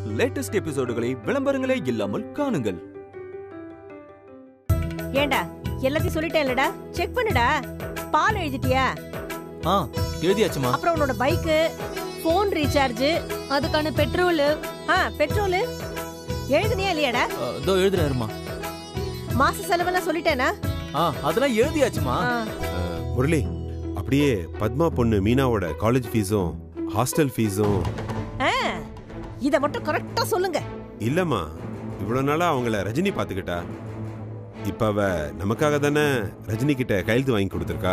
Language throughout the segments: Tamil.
லேட்டஸ்ட் எபிசோடுகளை விளம்பரங்களே இல்லாமல் காணுங்கள் ஏண்டா எல்லாத்தையும் சொல்லிட்டேன்லடா செக் பண்ணுடா பால் எழுதிட்டியா ஆ எழுதியாச்சுமா அப்புறம் உன்னோட பைக்கு ஃபோன் ரீசார்ஜ் அதுக்கான பெட்ரோல் ஆ பெட்ரோலு எழுதுனியா இல்லையாடா இதோ எழுதுறாருமா மாச செலவெல்லாம் சொல்லிட்டேனா ஆ அதெல்லாம் எழுதியாச்சுமா ஆ, முரளி அப்படியே பத்மா பொண்ணு மீனாவோட காலேஜ் ஃபீஸும் ஹாஸ்டல் ஃபீஸும் ஆ, இத மட்டும் கரெக்டா சொல்லுங்க இல்லம்மா இவ்வளவு நாளா அவங்கள ரஜினி பாத்துக்கிட்டா இப்ப அவ நமக்காக தானே ரஜினி கிட்ட கையெழுத்து வாங்கி கொடுத்துருக்கா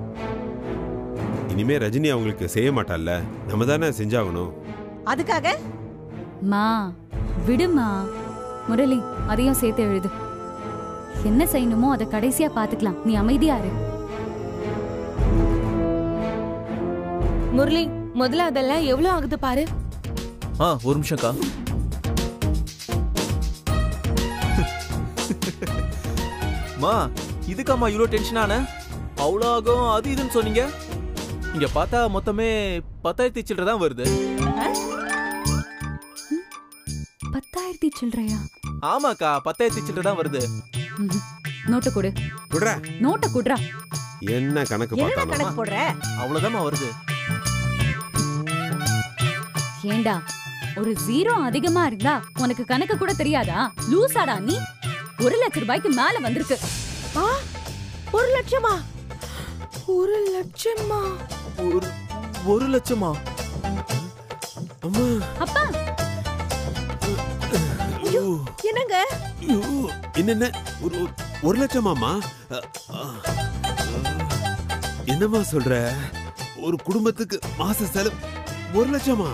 இனிமே ரஜினி அவங்களுக்கு செய்ய மாட்டால்ல நம்ம தானே செஞ்சாகணும் அதுக்காக மா விடுமா முரளி அதையும் சேர்த்து எழுது என்ன செய்யணுமோ அதை கடைசியா பாத்துக்கலாம் நீ அமைதியா இரு முரளி முதல்ல அதெல்லாம் எவ்வளவு ஆகுது பாரு ஆ ஒரு நிமிஷம்க்கா மா இதுக்காம்மா இவ்வளோ டென்ஷனான அவ்வளோ ஆகும் அது இதுன்னு சொன்னீங்க இங்க பார்த்தா மொத்தமே பத்தாயிரத்தி சில்லற தான் வருது பத்தாயிரத்தி சில்லறையா ஆமாக்கா பத்தாயிரத்தி சில்லற தான் வருது ம்ஹும். நோட்டு கொடு குடுற நோட்டை குடுறா என்ன கணக்கு என்னடா பார்த்தாலும் கணக்கு போடுற அவ்வளவுதாம்மா வருது ஏண்டா ஒரு ஜீரோ அதிகமா இருந்தா உனக்கு கணக்கு கூட தெரியாதா லூசாடா நீ ஒரு லட்ச ரூபாய்க்கு மேல வந்திருக்கு ஆ, ஒரு லட்சமா ஒரு லட்சமா ஒரு ஒரு லட்சமா அம்மா அப்பா ஐயோ, என்னங்க ஐயோ, என்னென்ன ஒரு ஒரு- ஒரு லட்சமாமா அ, அ, என்னம்மா சொல்ற ஒரு குடும்பத்துக்கு மாச செலவு ஒரு லட்சமா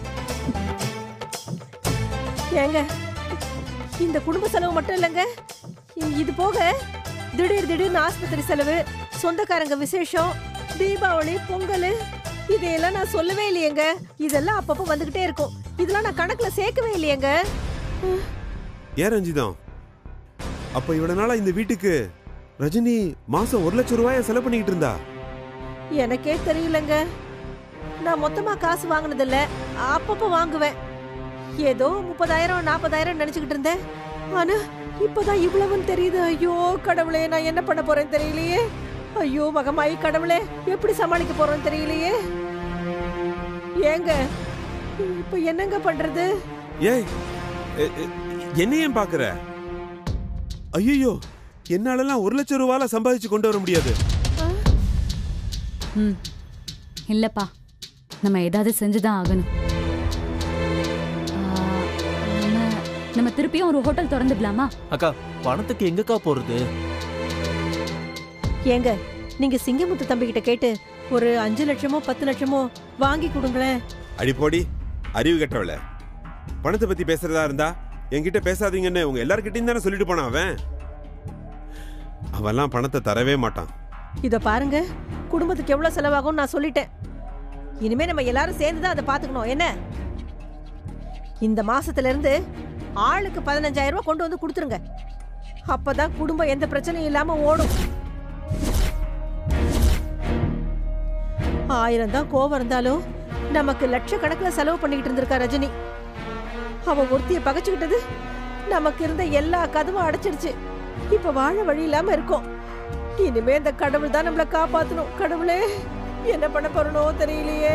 ஏங்க இந்த குடும்ப செலவு மட்டும் இல்லைங்க இ- இது போக திடீர் திடீர்னு ஆஸ்பத்திரி செலவு சொந்தக்காரங்க விசேஷம் தீபாவளி பொங்கல் இதையெல்லாம் நான் சொல்லவே இல்லையேங்க இதெல்லாம் அப்பப்போ வந்துகிட்டே இருக்கும் இதெல்லாம் நான் கணக்குல சேர்க்கவே இல்லையேங்க ஏன் ரஞ்சிதம் அப்ப இவ்வளவு நாளா இந்த வீட்டுக்கு ரஜினி மாசம் ஒரு லட்சம் ரூபாய செலவு பண்ணிக்கிட்டு இருந்தா எனக்கே தெரியலங்க நான் மொத்தமா காசு வாங்கினதில்ல அப்பப்போ வாங்குவேன் ஏதோ முப்பதாயிரம் நாற்பதாயிரம் நினைச்சுக்கிட்டு இருந்தேன் ஆனா இப்பதான் இவ்வளவுன்னு தெரியுது ஐயோ கடவுளே நான் என்ன பண்ண போறேன்னு தெரியலையே ஐயோ மகமாயி கடவுளே எப்படி சமாளிக்க போறோம்னு தெரியலையே ஏங்க இப்ப என்னங்க பண்றது ஏய் எ- எ- என்ன ஏன் பாக்குற ஐயோ என்னாலலாம் ஒரு லட்சம் ரூபால சம்பாதிச்சு கொண்டு வர முடியாது ம் இல்லப்பா நம்ம ஏதாவது செஞ்சுதான் ஆகணும் ஆ, நம்ம நம்ம திருப்பியும் ஒரு ஹோட்டல் திறந்துடலாமா அக்கா பணத்துக்கு எங்கக்கா போறது ஏங்க நீங்க சிங்கமுத்து தம்பி கிட்ட கேட்டு ஒரு அஞ்சு லட்சமோ பத்து லட்சமோ வாங்கி கொடுங்களேன் அடி போடி அறிவு கெட்டவள பணத்தை பத்தி பேசுறதா இருந்தா என்கிட்ட பேசாதீங்கன்னு உங்க எல்லார்கிட்டயும் தானே சொல்லிட்டு போனான் அவன் அவன்லாம் பணத்தை தரவே மாட்டான் இத பாருங்க குடும்பத்துக்கு எவ்வளவு செலவாகும் நான் சொல்லிட்டேன் இனிமே நம்ம எல்லாரும் சேர்ந்து தான் அதை பாத்துக்கணும் என்ன இந்த மாசத்துல இருந்து ஆளுக்கு பதினஞ்சாயிரம் ரூபாய் கொண்டு வந்து கொடுத்துருங்க அப்பதான் குடும்பம் எந்த பிரச்சனையும் இல்லாம ஓடும் ஆயிரம் தான் கோவம் இருந்தாலும் நமக்கு லட்சக்கணக்குல செலவு பண்ணிக்கிட்டு இருந்திருக்கா ரஜினி அவ ஒருத்திய பகைச்சுக்கிட்டது நமக்கு இருந்த எல்லா கதவும் அடைச்சிடுச்சு இப்ப வாழ வழி இல்லாம இருக்கோம் இனிமே இந்த கடவுள் தான் நம்மள காப்பாத்தணும் கடவுளே என்ன பண்ண போறனோ தெரியலையே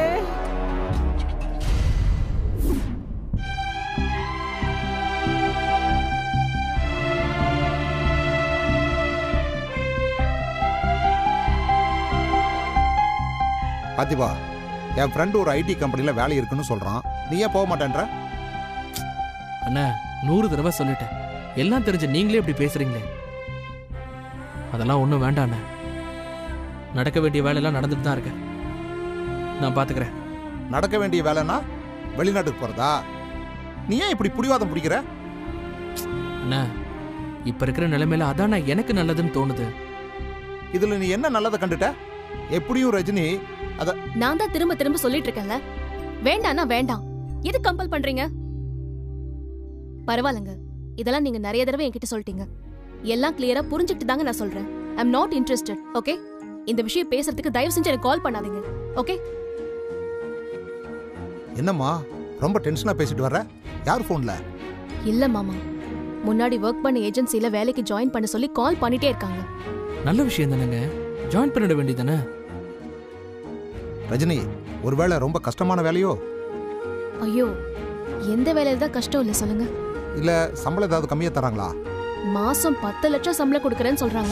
பாத்திபா என் ஃப்ரெண்டு ஒரு ஐடி கம்பெனில வேலை இருக்குன்னு சொல்றான் நீ ஏன் போக மாட்டேன்ற அண்ணா நூறு தடவை சொல்லிட்டேன் எல்லாம் தெரிஞ்ச நீங்களே இப்படி பேசுறீங்களே அதெல்லாம் ஒன்றும் வேண்டாம் அண்ணா நடக்க வேண்டிய வேலையெல்லாம் நடந்துட்டு தான் இருக்கு நான் பார்த்துக்கிறேன் நடக்க வேண்டிய வேலைன்னா வெளிநாட்டுக்கு போறதா நீ ஏன் இப்படி புடிவாதம் பிடிக்கிற அண்ணா இப்போ இருக்கிற நிலைமையில அதான் எனக்கு நல்லதுன்னு தோணுது இதுல நீ என்ன நல்லதை கண்டுட்ட எப்படியும் ரஜினி நான் தான் திரும்ப திரும்ப சொல்லிட்டு இருக்கேன்ல வேண்டாம்னா வேண்டாம் எது கம்பல் பண்றீங்க பரவாயில்லைங்க இதெல்லாம் நீங்க நிறைய தடவை என்கிட்ட சொல்லிட்டீங்க எல்லாம் கிளியரா புரிஞ்சுக்கிட்டு தாங்க நான் சொல்றேன் ஐம் நாட் இன்ட்ரெஸ்டட் ஓகே இந்த விஷயம் பேசுறதுக்கு தயவு செஞ்சு எனக்கு கால் பண்ணாதீங்க ஓகே என்னம்மா ரொம்ப டென்ஷனா பேசிட்டு வர்ற யார் ஃபோன்ல இல்ல மாமா முன்னாடி ஒர்க் பண்ண ஏஜென்சில வேலைக்கு ஜாயின் பண்ண சொல்லி கால் பண்ணிட்டே இருக்காங்க நல்ல விஷயம் தானேங்க ஜாயின் பண்ணிட வேண்டியதானே ரஜினி ஒருவேளை ரொம்ப கஷ்டமான வேலையோ ஐயோ எந்த வேலையில தான் கஷ்டம் இல்ல சொல்லுங்க இல்ல சம்பளம் ஏதாவது கம்மியா தராங்களா மாசம் பத்து லட்சம் சம்பளம் கொடுக்கறேன்னு சொல்றாங்க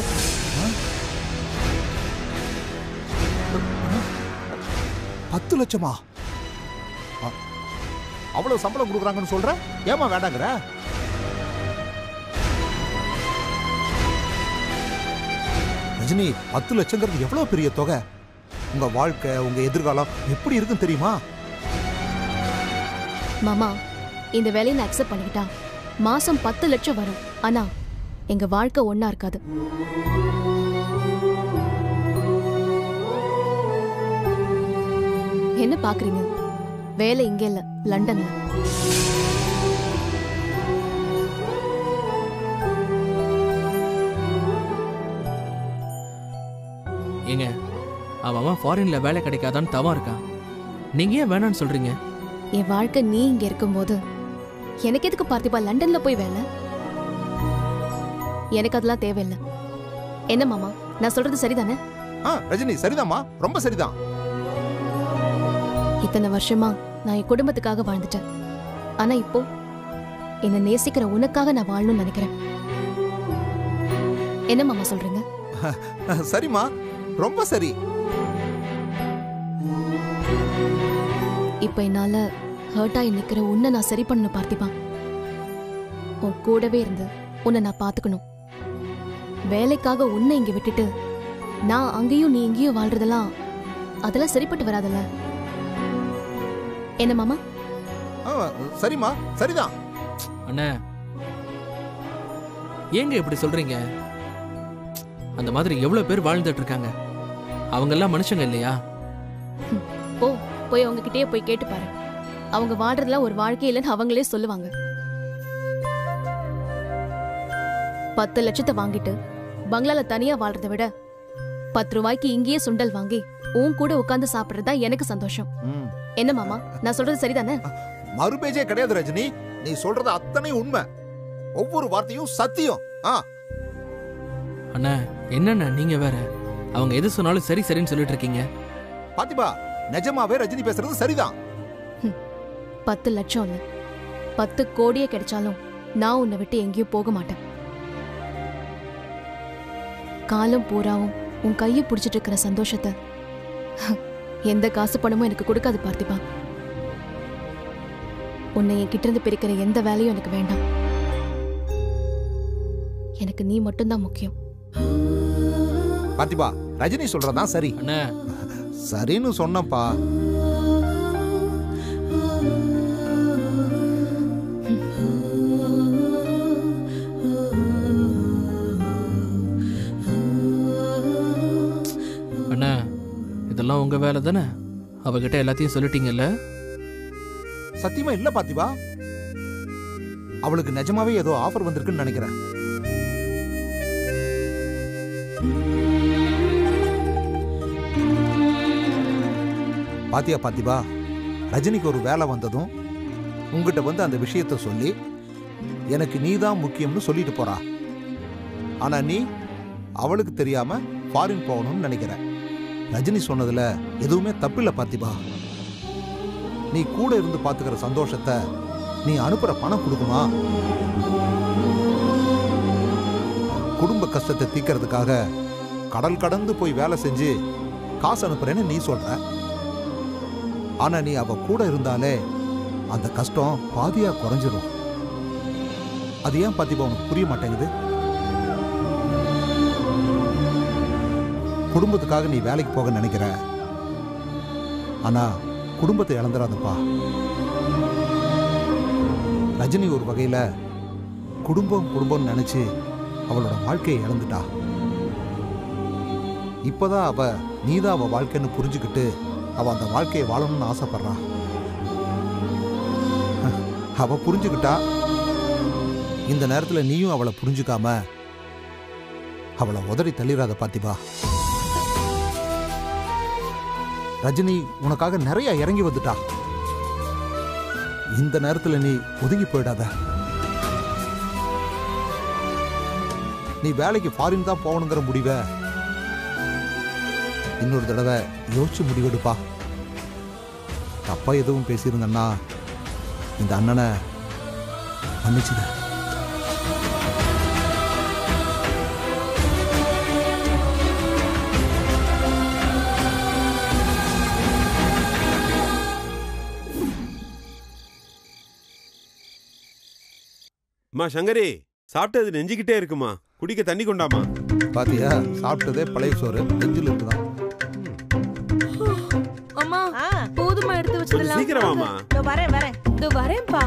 பத்து லட்சமா அ- அவ்வளவு சம்பளம் கொடுக்குறாங்கன்னு சொல்ற ஏமா வேண்டாங்கிற ரஜினி பத்து லட்சங்கிறது எவ்வளவு பெரிய தொகை உங்க வாழ்க்கை உங்க எதிர்காலம் எப்படி இருக்குன்னு தெரியுமா மாமா இந்த வேலையை நான் அக்செப்ட் பண்ணிக்கிட்டா மாசம் பத்து லட்சம் வரும் ஆனா எங்க வாழ்க்கை ஒண்ணா இருக்காது என்ன பாக்குறீங்க வேலை இங்க இல்ல லண்டன்ல ஏங்க அவன் அவன் ஃபாரின்ல வேலை கிடைக்காதான்னு தவம் இருக்கான் நீங்க ஏன் வேணாம்னு சொல்றீங்க என் வாழ்க்கை நீ இங்க இருக்கும்போது எனக்கு எதுக்கு பார்த்திபா லண்டன்ல போய் வேலை எனக்கு அதெல்லாம் தேவையில்லை என்ன மாமா நான் சொல்றது சரிதானே ஆ ரஜினி சரிதாம்மா ரொம்ப சரிதான் இத்தனை வருஷமா நான் என் குடும்பத்துக்காக வாழ்ந்துட்டேன் ஆனா இப்போ என்ன நேசிக்கிற உனக்காக நான் வாழணும்னு நினைக்கிறேன் என்ன மாமா சொல்றீங்க சரிம்மா ரொம்ப சரி இப்ப என்னால ஹர்ட் ஆகி நிக்கிற உன்னை நான் சரி பண்ணணும் பார்த்திபா உன் கூடவே இருந்து உன்னை நான் பாத்துக்கணும் வேலைக்காக உன்னை இங்க விட்டுட்டு நான் அங்கேயும் நீ இங்கேயும் வாழ்றதெல்லாம் அதெல்லாம் சரிப்பட்டு வராதுல்ல என்ன மாமா ஆ, சரிம்மா சரிதான் அண்ணே ஏங்க இப்படி சொல்றீங்க அந்த மாதிரி எவ்வளவு பேர் வாழ்ந்துட்டு இருக்காங்க அவங்க எல்லாம் மனுஷங்க இல்லையா போ போய் அவங்க கிட்டயே போய் கேட்டு பாரு அவங்க வாழ்றதுலாம் ஒரு வாழ்க்கை இல்லைன்னு அவங்களே சொல்லுவாங்க பத்து லட்சத்தை வாங்கிட்டு பங்களால தனியா வாழ்றதை விட பத்து ரூபாய்க்கு இங்கேயே சுண்டல் வாங்கி உன் கூட உட்கார்ந்து சாப்பிடுறது தான் எனக்கு சந்தோஷம் ம். என்ன மாமா நான் சொல்றது சரிதானே மறுபேஜே கிடையாது ரஜினி நீ சொல்றது அத்தனை உண்மை ஒவ்வொரு வார்த்தையும் சத்தியம் ஆ அண்ணா என்னண்ணா நீங்க வேற அவங்க எது சொன்னாலும் சரி சரின்னு சொல்லிட்டு இருக்கீங்க பாத்திபா நிஜமாவே ரஜினி பேசுறது சரிதான் பத்து லட்சம் இல்ல பத்து கோடியே கிடைச்சாலும் நான் உன்னை விட்டு எங்கேயும் போக மாட்டேன் காலம் பூராவும் உன் கையை பிடிச்சிட்டு இருக்கிற சந்தோஷத்தை எந்த காசு பணமும் எனக்கு கொடுக்காது பார்த்திபா உன்னை என்கிட்ட இருந்து பிரிக்கிற எந்த வேலையும் எனக்கு வேண்டாம் எனக்கு நீ மட்டும்தான் முக்கியம் பாத்திபா ரஜினி சொல்றதான் சரி அண்ணா சரின்னு சொன்னப்பா அண்ணா இதெல்லாம் உங்க வேலை தானே அவகிட்ட எல்லாத்தையும் சொல்லிட்டீங்கல்ல சத்தியமா இல்ல பாத்திபா அவளுக்கு நிஜமாவே ஏதோ ஆஃபர் வந்திருக்குன்னு நினைக்கிறேன் பாத்தியா பாத்திபா ரஜினிக்கு ஒரு வேலை வந்ததும் உங்ககிட்ட வந்து அந்த விஷயத்த சொல்லி எனக்கு நீதான் முக்கியம்னு சொல்லிட்டு போறா ஆனா நீ அவளுக்கு தெரியாம ஃபாரின் போகணும்னு நினைக்கிற ரஜினி சொன்னதுல எதுவுமே தப்பில்ல பாத்திபா நீ கூட இருந்து பாத்துக்கிற சந்தோஷத்தை நீ அனுப்புற பணம் கொடுக்குமா குடும்ப கஷ்டத்தை தீக்கிறதுக்காக கடல் கடந்து போய் வேலை செஞ்சு காசு அனுப்புறேன்னு நீ சொல்ற ஆனா நீ அவ கூட இருந்தாலே அந்த கஷ்டம் பாதியா குறைஞ்சிரும் அது ஏன் பாத்திபா உனக்கு புரிய மாட்டேங்குது குடும்பத்துக்காக நீ வேலைக்கு போக நினைக்கிற ஆனா குடும்பத்தை இழந்துடாதப்பா ரஜினி ஒரு வகையில குடும்பம் குடும்பம்னு நினைச்சு அவளோட வாழ்க்கையை இழந்துட்டா இப்பதான் அவ நீதான் அவ வாழ்க்கைன்னு புரிஞ்சுக்கிட்டு அவ அந்த வாழ்க்கையை வாழணும்னு ஆசைப்படுறான் அவ புரிஞ்சுக்கிட்டா இந்த நேரத்துல நீயும் அவளை புரிஞ்சுக்காம அவளை உதறி தள்ளிடாத பாத்திபா ரஜினி உனக்காக நிறைய இறங்கி வந்துட்டா இந்த நேரத்துல நீ ஒதுங்கி போயிடாத நீ வேலைக்கு ஃபாரின் தான் போகணுங்கிற முடிவை இன்னொரு தடவை யோசிச்சு முடிவெடுப்பா தப்பா எதுவும் பேசியிருந்தேன்னா இந்த அண்ணனை மன்னிச்சுக்க அம்மா சங்கரி சாப்பிட்டது நெஞ்சுக்கிட்டே இருக்குமா குடிக்க தண்ணி கொண்டாமா பாத்தியா சாப்பிட்டதே பழைய சோறு நெஞ்சில் இருக்குதான் அம்மா ஆ போதுமா எடுத்து கொஞ்சம் வச்சதெல்லாம் சீக்கிரமாமா இதோ வரேன் வரேன் இதோ வரேன்ப்பா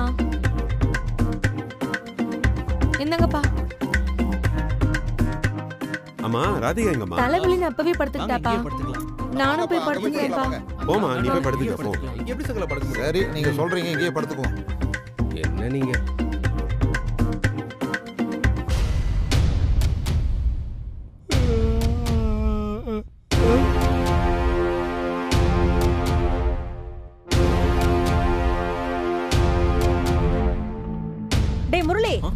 என்னங்கப்பா அம்மா ராதிகா எங்கம்மா தலைவலின்னு அப்பவே வாங்க, படுத்துக்கிட்டாப்பா இங்கேயே படுத்துக்கலாம் நானும் போய் வாங்க, வாங்க, படுத்துக்கிறேன்ப்பா வாங்க. போமா நீ போய் இங்கேயே படுத்துக்க போ படுத்துக்கலாம். இங்க எப்படி சகல படுக்க முடியும் சரி நீங்க சொல்றீங்க இங்கேயே படுத்துக்குவோம் என்ன நீங்க டேய் முரளி ஆ?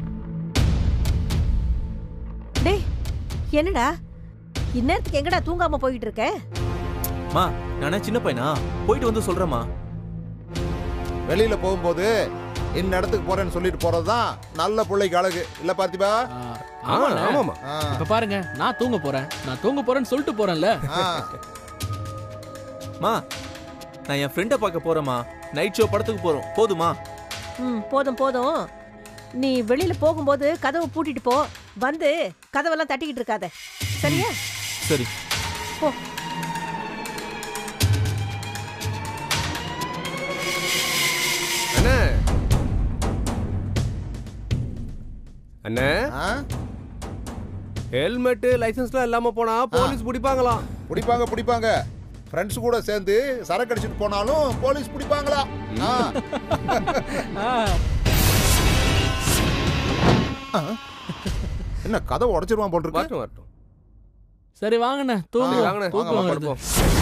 டேய் என்னடா இந்நேரத்துக்கு எங்கடா தூங்காம போயிட்டு இருக்க மா நானே சின்ன பையனா போயிட்டு வந்து சொல்றேம்மா வெளியில போகும்போது இந்த இடத்துக்கு போறேன்னு சொல்லிட்டு போறதுதான் நல்ல பிள்ளைக்கு அழகு இல்ல பார்த்திபா ஆமாண்ணே. ஆமாமா ஆ, இப்ப பாருங்க நான் தூங்க போறேன் நான் தூங்க போறேன்னு சொல்லிட்டு போறேன்ல ஆ. மா நான் என் ஃப்ரெண்டை பார்க்க போறேம்மா நைட் ஷோ படத்துக்கு போறோம் போதுமா ம் போதும் போதும் நீ வெளியில போகும்போது கதவை பூட்டிட்டு போ வந்து கதவெல்லாம் தட்டிக்கிட்டு இருக்காத சரியா சரி போ அண்ணே அண்ணே ஆ? ஹெல்மெட் லைசென்ஸ்லாம் இல்லாம போனா போலீஸ் பிடிப்பாங்களாம் பிடிப்பாங்க பிடிப்பாங்க ஃப்ரெண்ட்ஸ் கூட சேர்ந்து சரக்கு அடிச்சிட்டு போனாலும் போலீஸ் பிடிப்பாங்களா ஆ. ஆ. என்ன கதை உடைச்சிருவான் போல் இருக்கு வரட்டும் வரட்டும் சரி வாங்கண்ணே தூங்க ஆ, வாங்கண்ணே தூக்கம் வாங்க, வருது. படுப்போம்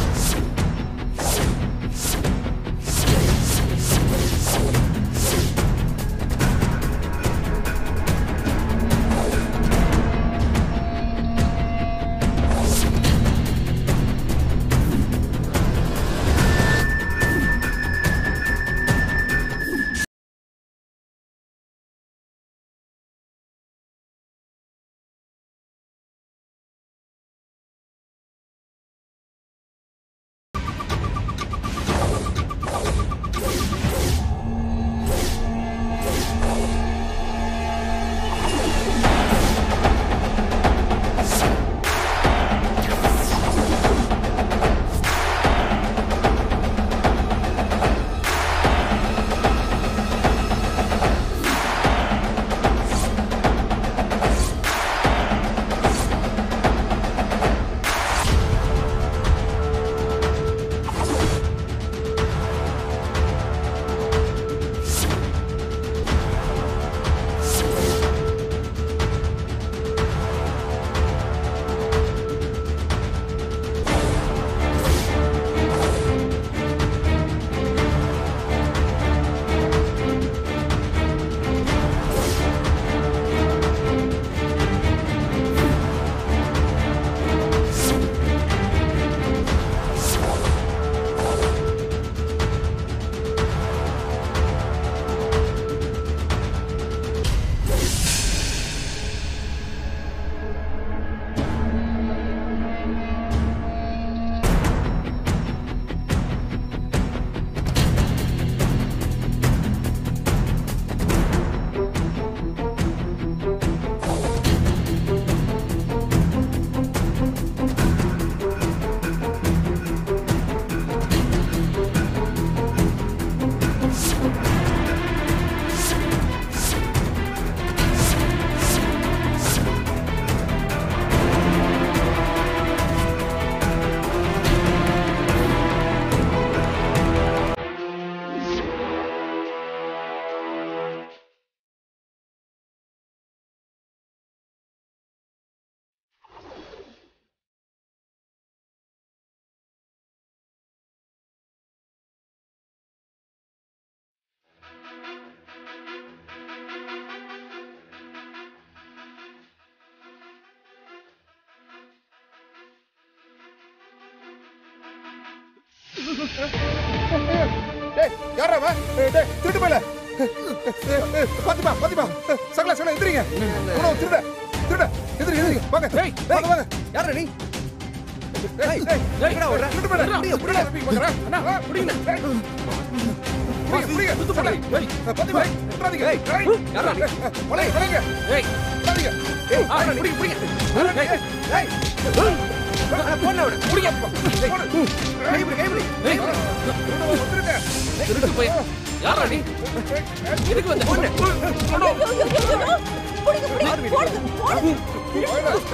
டேய் யாரா அவன் ஏய், டேய் திருட்டு போல பாத்திமா பாத்திமா சகல சகல எந்திரிங்க உணவு திருட திருட எந்திரி எந்திரி வாங்க ஏய், வாங்க வாங்க யாரா நீ டேய் டேய் எங்கடா ஓடுற திருட்டு போல விடுடா, புடிங்க புடிங்க அண்ணா புடிங்க புடிங்க சுத்து போல பாத்திமா விட்டுறாதீங்க ஏய் யாரா நீ வளைய வளைங்க ஏய் விட்டுறாதீங்க ஏய் ஆ, புடி, புடிங்க. ஏய் ஏய் போன விடு புடிங்க கைபிடி கைபிடி ஏய், வந்துருங்க திருட்டு போய் யாரா நீ எதுக்கு வந்த ஐயோ, ஐயோ, ஐயோ, ஐயோ. புடிங்க, புடிங்க, போடுங்க, போடுங்க.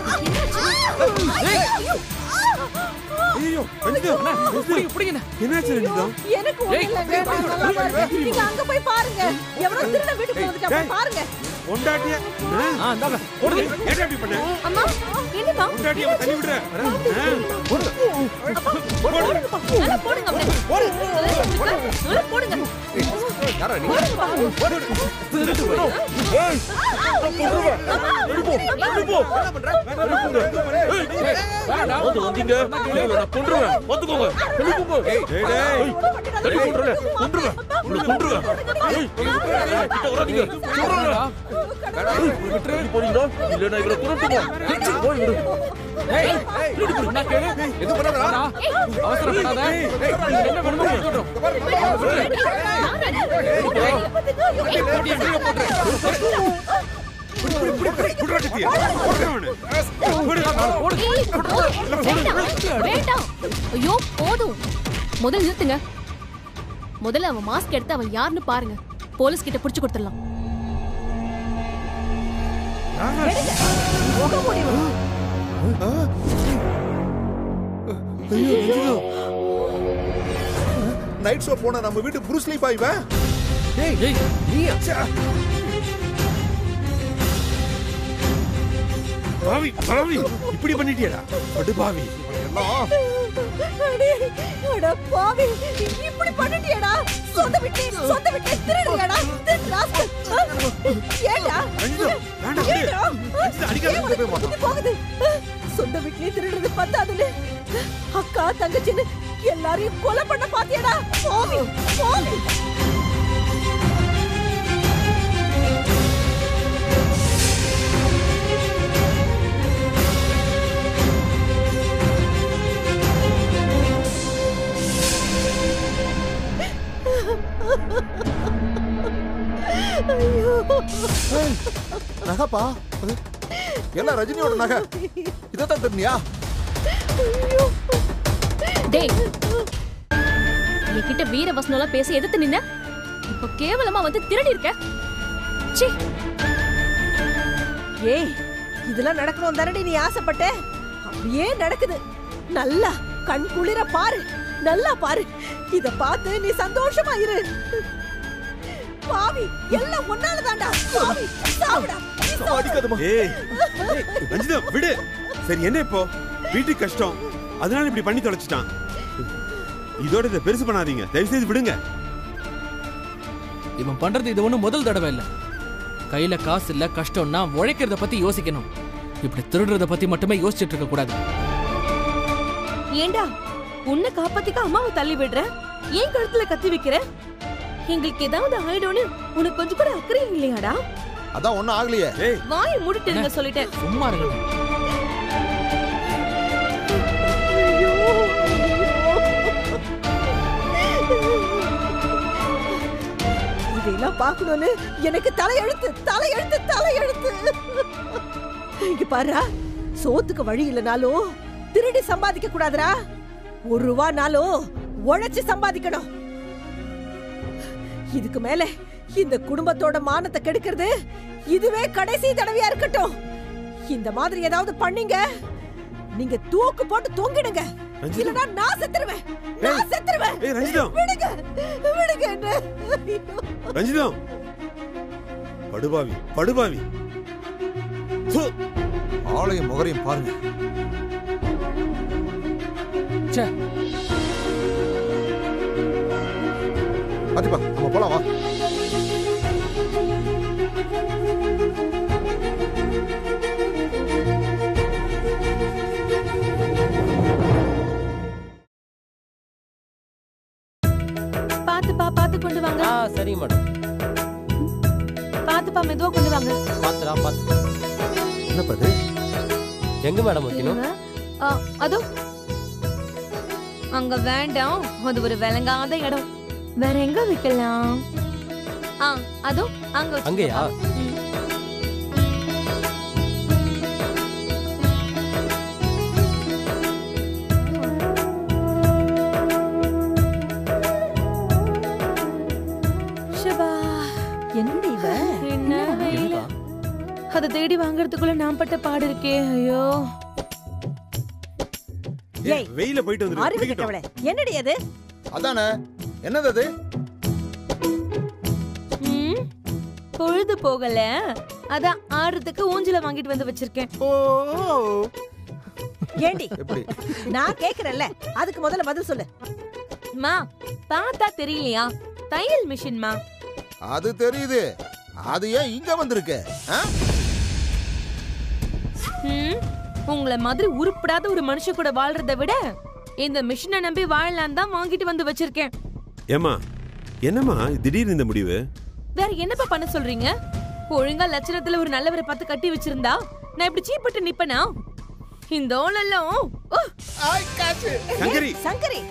ஐயோ ரஞ்சிதம் புடிங்க புடிங்க என்னாச்சு ரஞ்சிதம் எனக்கு ஒண்ணும் ஏய், இல்லைங்க, நான் நல்லா தான் இருக்கேன். நீங்க அங்க போய் பாருங்க எவ்வளவு திருட வீட்டுக்கு வந்துட்டு போய் பாருங்க பொண்டாட்டிய ஆ இந்தாங்க ஓடுங்க ஏன் அப்படி பண்ண அம்மா என்னப்பா பொண்டாட்டிய அவன் தள்ளி விடுற நல்லா போடுங்க அவனை. நல்லா போடுங்க யாரா நீ வந்து வந்தீங்க நான் கொன்றுவேன் பாத்துக்கோங்க எழுப்புங்க டேய் டேய் தள்ளி கொன்றுவேன் கொன்றுவேன் உங்களை கொன்றுவேன் ஏய், ஏய், கிட்ட வராதீங்க சொல்றேன்டா விட்டுறேன் போறீங்களா இல்ல நான் இவரை துரட்டுவோம் போய் விடு ஏய் திருடி போய் நான் கேளு எது பண்ணாதடா அவசரப்படாத என்ன வேணுமோ இருக்கட்டும் குடுறாட்டிய ஓடுறவனு வேண்டாம் வேண்டாம் ஐயோ போதும் முதல்ல நிறுத்துங்க முதல்ல அவன் மாஸ்க் எடுத்து அவன் யாருன்னு பாருங்க போலீஸ் கிட்ட புடிச்சு கொடுத்துடலாம் ஐயோ ரஞ்சிதம் நைட் ஷோ போன நம்ம வீட்டு புருஸ்லி பாய் வா டேய் ஏய் நீயா பாவி பாவி இப்படி பண்ணிட்டியடா படு பாவி அடே, அட பாவி, இப்படி பண்ணிட்டியேடா. சொந்த வீட்லயே, சொந்த வீட்லயே திருடுறியாடா? திருட்டு rascal. ஆ? ஏன்டா? ரஞ்சிதம் வேண்டாம் விடு ஏன்டா? ரஞ்சிதம் அடிக்காத ஏன் உனக்கு புத்தி போகுது? சொந்த வீட்லயே திருடுறது பத்தாதுன்னு அக்கா தங்கச்சின்னு எல்லாரையும் கொலை பண்ண பாத்தியாடா பாவி பாவி ஐயோ நகைப்பா அது எல்லாம் ரஜினியோட நகை இதைத்தான் தெரியா ஐயோ டேய் என்கிட்ட வீர வசனம்லாம் பேசி எதிர்த்து நின்ன இப்ப கேவலமா வந்து திருடி இருக்க ச்சீ ஏய் இதெல்லாம் நடக்கணும் தானடி நீ ஆசைப்பட்ட அப்படியே நடக்குது நல்லா கண் குளிர பாரு நல்லா பாரு இத பார்த்து நீ சந்தோஷமா இரு பாவி எல்லாம் ஒன்னால தாண்டா பாவி சாவுடா நீ சாவு. அடிக்காதமா ஏய் ஏய், ரஞ்சிதம் விடு சரி என்ன இப்போ வீட்டுக்கு கஷ்டம் அதனால இப்படி பண்ணி தொலைச்சிட்டான் இதோட இதை பெருசு பண்ணாதீங்க தயவு செய்து விடுங்க இவன் பண்றது இது ஒண்ணும் முதல் தடவை இல்ல கையில காசு இல்ல கஷ்டம்னா உழைக்கிறத பத்தி யோசிக்கணும் இப்படி திருடுறத பத்தி மட்டுமே யோசிச்சுட்டு இருக்க கூடாது ஏண்டா உன்னை காப்பாத்திக்க அம்மாவை தள்ளி விடுற ஏன் கழுத்துல கத்தி வைக்கிற எங்களுக்கு ஏதாவது ஆயிடும்னு உனக்கு கொஞ்சம் கூட அக்கறை இல்லையாடா அதான் ஒண்ணும் ஆகலையே ஏய் வாயை மூடிட்டு இருங்க சொல்லிட்டேன் சும்மா இருங்க இதெல்லாம் பார்க்கணும்னு எனக்கு தலையெழுத்து தலையெழுத்து தலையெழுத்து இங்க பாருடா சோத்துக்கு வழி இல்லைனாலும் திருடி சம்பாதிக்க கூடாதுடா ஒரு ரூபானாலும் உழைச்சு சம்பாதிக்கணும் இதுக்கு மேல இந்த குடும்பத்தோட மானத்தை கெடுக்கிறது இதுவே கடைசி தடவையா இருக்கட்டும் இந்த மாதிரி ஏதாவது பண்ணீங்க நீங்க தூக்கு போட்டு தொங்கிடுங்க ரஞ்சிதா. இல்லனா நான் செத்துருவேன் நான் செத்துருவேன் ஏய் ரஞ்சிதம் விடுங்க விடுங்க என்ன ஐயோ. ரஞ்சிதம் படுபாவி படுபாவி ப்பு. ஆளையும் முகரையும் பாருங்க ச்சே பாத்திப்பா நம்ம போலாம் வா சரிங்க மேடம் பாத்துப்பா மெதுவா கொண்டு வாங்க பாத்துடா பாத்து என்னப்பா இது எங்க மேடம் வைக்கணும் இருங்க. ஆ, அதோ அங்க வேண்டாம் அது ஒரு விளங்காத இடம் வேற எங்க வைக்கலாம் ஆ அதோ அங்க வச்சுக்கோப்பா. அங்கேயா? ம். ஷபா, என்னடி இவ என்ன வெயில். அதை தேடி வாங்குறதுக்குள்ள நான் பட்ட பாடு இருக்கே ஐயோ ஏய் வெயில போயிட்டு வந்து அறிவு கெட்டவளே என்னடி அது அதானே என்னது அது ம், பொழுது போகல அதான் ஆடுறதுக்கு ஊஞ்சல வாங்கிட்டு வந்து வச்சிருக்கேன் ஓ ஏண்டி எப்படி நான் கேக்குறேன்ல அதுக்கு முதல்ல பதில் சொல்லு மா பார்த்தா தெரியலையா தையல் மிஷின்மா அது தெரியுது அது ஏன் இங்க வந்திருக்கு ஆ? ம், உங்கள மாதிரி உருப்படாத ஒரு மனுஷன் கூட வாழ்றதை விட இந்த மிஷினை நம்பி வாழலாம் தான் வாங்கிட்டு வந்து வச்சிருக்கேன் ஏமா என்னம்மா திடீர்னு இந்த முடிவு வேற என்னப்பா பண்ண சொல்றீங்க ஒழுங்கா லட்சணத்துல ஒரு நல்லவரை பார்த்து கட்டி வச்சிருந்தா நான் இப்படி சீப்பட்டு நிப்பனா இந்த ஓலெல்லாம் ஓ, சங்கரி சங்கரி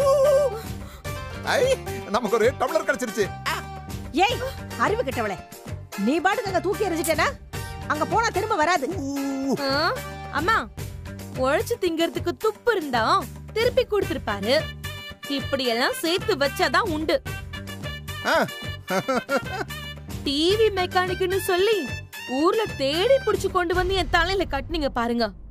ஐ நமக்கு ஒரு டம்ளர் கிடைச்சிருச்சு ஏய் அறிவு கெட்டவளே நீ பாட்டுக்கு அங்க தூக்கி எறிஞ்சிட்டேனா அங்க போனா திரும்ப வராது ஆ, அம்மா உழைச்சு திங்கறதுக்கு துப்பு இருந்தா திருப்பி கொடுத்திருப்பாரு இப்படி எல்லாம் சேர்த்து வச்சாதான் உண்டு ஆ. டிவி மெக்கானிக்னு சொல்லி ஊர்ல தேடி புடிச்சு கொண்டு வந்து என் தலையில கட்டுனீங்க பாருங்க